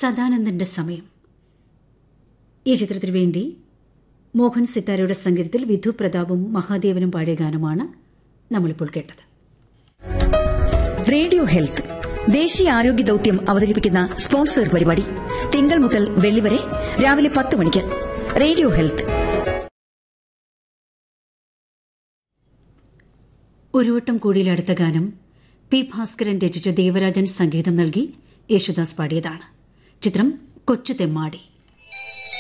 സദാനന്ദന്റെ സമയം ഈ ചിത്രത്തിനു വേണ്ടി മോഹൻ സിത്താരയുടെ സംഗീതത്തിൽ വിധു പ്രതാപും മഹാദേവനും പാടിയ ഗാനമാണ് നമ്മളിപ്പോൾ കേട്ടത് റേഡിയോ ഹെൽത്ത് ദേശീയ ആരോഗ്യ ദൌത്യം അവതരിപ്പിക്കുന്ന സ്പോൺസർ പരിപാടി തിങ്കൾ മുതൽ വെള്ളി വരെ രാവിലെ പത്ത് മണിക്ക് റേഡിയോ ഹെൽത്ത് ഒരു വട്ടം കൂടിയിലെ അടുത്ത ഗാനം പി ഭാസ്കരൻ രചിച്ച ദേവരാജൻ സംഗീതം നൽകി യേശുദാസ് പാടിയതാണ് ചിത്രം കൊച്ചു തെമ്മാടി